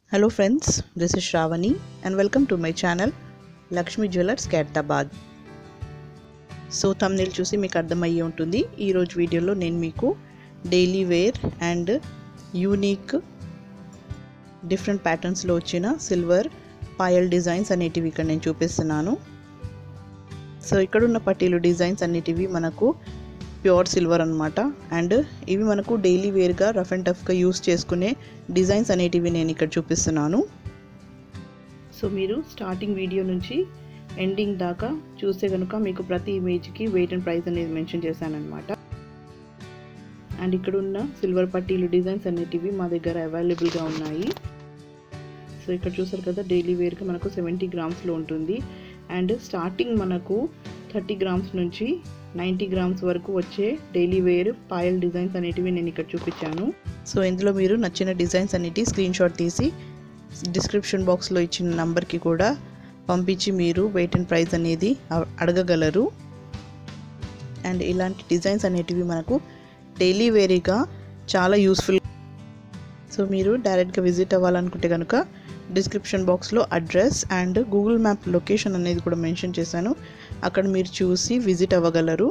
Hello friends, this is Shravani and welcome to my channel Lakshmi jewellers Khairatabad so thumbnail చూసి మీకు అర్థమయ్యే ఉంటుంది ఈరోజు వీడియోలో నేను మీకు daily wear and unique different ప్యాటర్న్స్లో వచ్చిన సిల్వర్ పాయల్ డిజైన్స్ అనేటివి ఇక్కడ నేను చూపిస్తున్నాను సో ఇక్కడ ఉన్న పట్టీలు డిజైన్స్ అన్నిటివి మనకు ప్యూర్ సిల్వర్ అనమాట అండ్ ఇవి మనకు డైలీ వేర్గా రఫ్ అండ్ టఫ్గా యూస్ చేసుకునే డిజైన్స్ అనేటివి నేను ఇక్కడ చూపిస్తున్నాను సో మీరు స్టార్టింగ్ వీడియో నుంచి ఎండింగ్ దాకా చూస్తే కనుక మీకు ప్రతి ఇమేజ్కి వెయిట్ అండ్ ప్రైస్ అనేది మెన్షన్ చేశానమాట అండ్ ఇక్కడ ఉన్న సిల్వర్ పట్టీలు డిజైన్స్ అనేటివి మా దగ్గర అవైలబుల్గా ఉన్నాయి సో ఇక్కడ చూసారు కదా డైలీ వేర్గా మనకు సెవెంటీ గ్రామ్స్లో ఉంటుంది అండ్ స్టార్టింగ్ మనకు థర్టీ గ్రామ్స్ నుంచి నైంటీ గ్రామ్స్ వరకు వచ్చే డైలీ వేర్ పాయల్ డిజైన్స్ అనేటివి నేను ఇక్కడ చూపించాను సో ఇందులో మీరు నచ్చిన డిజైన్స్ అనేటివి స్క్రీన్ షాట్ తీసి డిస్క్రిప్షన్ బాక్స్లో ఇచ్చిన నంబర్కి కూడా పంపించి మీరు వెయిట్ అండ్ ప్రైస్ అనేది అడగగలరు అండ్ ఇలాంటి డిజైన్స్ అనేటివి మనకు డైలీ వేరీగా చాలా యూస్ఫుల్ సో మీరు డైరెక్ట్గా విజిట్ అవ్వాలనుకుంటే కనుక డిస్క్రిప్షన్ బాక్స్లో address and Google map location అనేది కూడా మెన్షన్ చేశాను అక్కడ మీరు చూసి విజిట్ అవ్వగలరు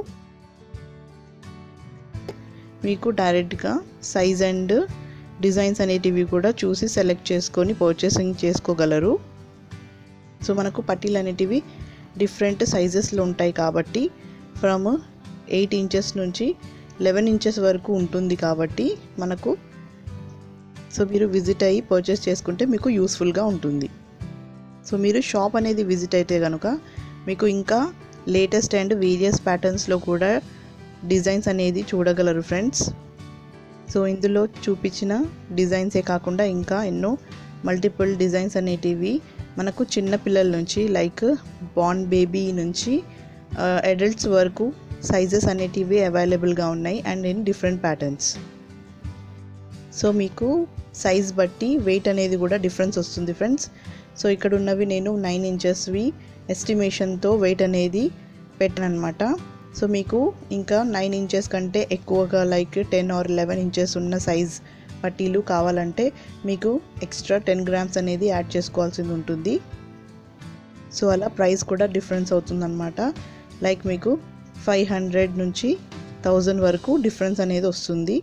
మీకు డైరెక్ట్గా సైజ్ అండ్ డిజైన్స్ అనేటివి కూడా చూసి సెలెక్ట్ చేసుకొని పర్చేసింగ్ చేసుకోగలరు సో మనకు పట్టీలు అనేటివి డిఫరెంట్ సైజెస్లో ఉంటాయి కాబట్టి ఫ్రమ్ ఎయిట్ ఇంచెస్ నుంచి లెవెన్ ఇంచెస్ వరకు ఉంటుంది కాబట్టి మనకు సో మీరు విజిట్ అయ్యి పర్చేస్ చేసుకుంటే మీకు యూస్ఫుల్గా ఉంటుంది సో మీరు షాప్ అనేది విజిట్ అయితే కనుక మీకు ఇంకా లేటెస్ట్ అండ్ వేరియస్ ప్యాటర్న్స్లో కూడా డిజైన్స్ అనేది చూడగలరు ఫ్రెండ్స్ సో ఇందులో చూపించిన డిజైన్సే కాకుండా ఇంకా ఎన్నో మల్టిపుల్ డిజైన్స్ అనేటివి మనకు చిన్న పిల్లల నుంచి లైక్ బాన్ బేబీ నుంచి అడల్ట్స్ వరకు సైజెస్ అనేటివి అవైలబుల్గా ఉన్నాయి and in different patterns so మీకు సైజ్ బట్టి వెయిట్ అనేది కూడా డిఫరెన్స్ వస్తుంది ఫ్రెండ్స్ సో ఇక్కడ ఉన్నవి నేను నైన్ ఇంచెస్వి ఎస్టిమేషన్తో వెయిట్ అనేది పెట్టాను అనమాట సో మీకు ఇంకా నైన్ ఇంచెస్ కంటే ఎక్కువగా like ten or eleven inches ఉన్న సైజ్ పట్టీలు కావాలంటే మీకు ఎక్స్ట్రా టెన్ గ్రామ్స్ అనేది యాడ్ చేసుకోవాల్సింది ఉంటుంది సో అలా ప్రైస్ కూడా డిఫరెన్స్ అవుతుందన్నమాట లైక్ మీకు ఫైవ్ హండ్రెడ్ నుంచి థౌజండ్ వరకు డిఫరెన్స్ అనేది వస్తుంది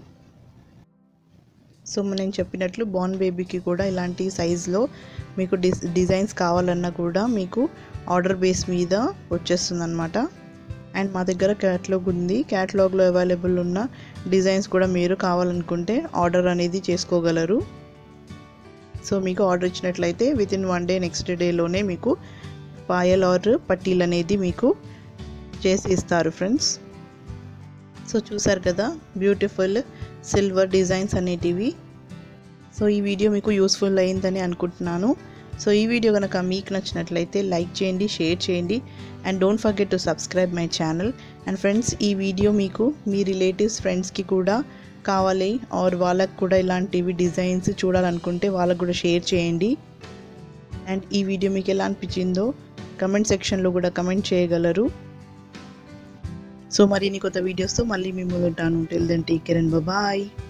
సో నేను చెప్పినట్లు బార్న్ బేబీకి కూడా ఇలాంటి సైజులో మీకు డిస్ డిజైన్స్ కావాలన్నా కూడా మీకు ఆర్డర్ బేస్ మీద వచ్చేస్తుంది అనమాట అండ్ మా దగ్గర క్యాట్లాగ్ ఉంది క్యాట్లాగ్లో అవైలబుల్ ఉన్న డిజైన్స్ కూడా మీరు కావాలనుకుంటే ఆర్డర్ అనేది చేసుకోగలరు సో మీకు ఆర్డర్ ఇచ్చినట్లయితే with in one day next డేలోనే మీకు పాయల్ ఆర్ పట్టీలు అనేది మీకు చేసి ఇస్తారు ఫ్రెండ్స్ సో చూసారు కదా బ్యూటిఫుల్ సిల్వర్ డిజైన్స్ అనేటివి సో ఈ వీడియో మీకు యూస్ఫుల్ అయిందని అనుకుంటున్నాను సో ఈ వీడియో కనుక మీకు నచ్చినట్లయితే లైక్ చేయండి షేర్ చేయండి and don't forget to subscribe my channel and friends ఈ వీడియో మీకు మీ రిలేటివ్స్ ఫ్రెండ్స్కి కూడా కావాలి ఆర్ వాళ్ళకు కూడా ఇలాంటివి డిజైన్స్ చూడాలనుకుంటే వాళ్ళకు కూడా షేర్ చేయండి అండ్ ఈ వీడియో మీకు ఎలా అనిపించిందో కమెంట్ సెక్షన్లో కూడా కమెంట్ చేయగలరు సో మరిన్ని కొత్త వీడియోస్తో మళ్ళీ మేము ఉంటాను till then take care and bye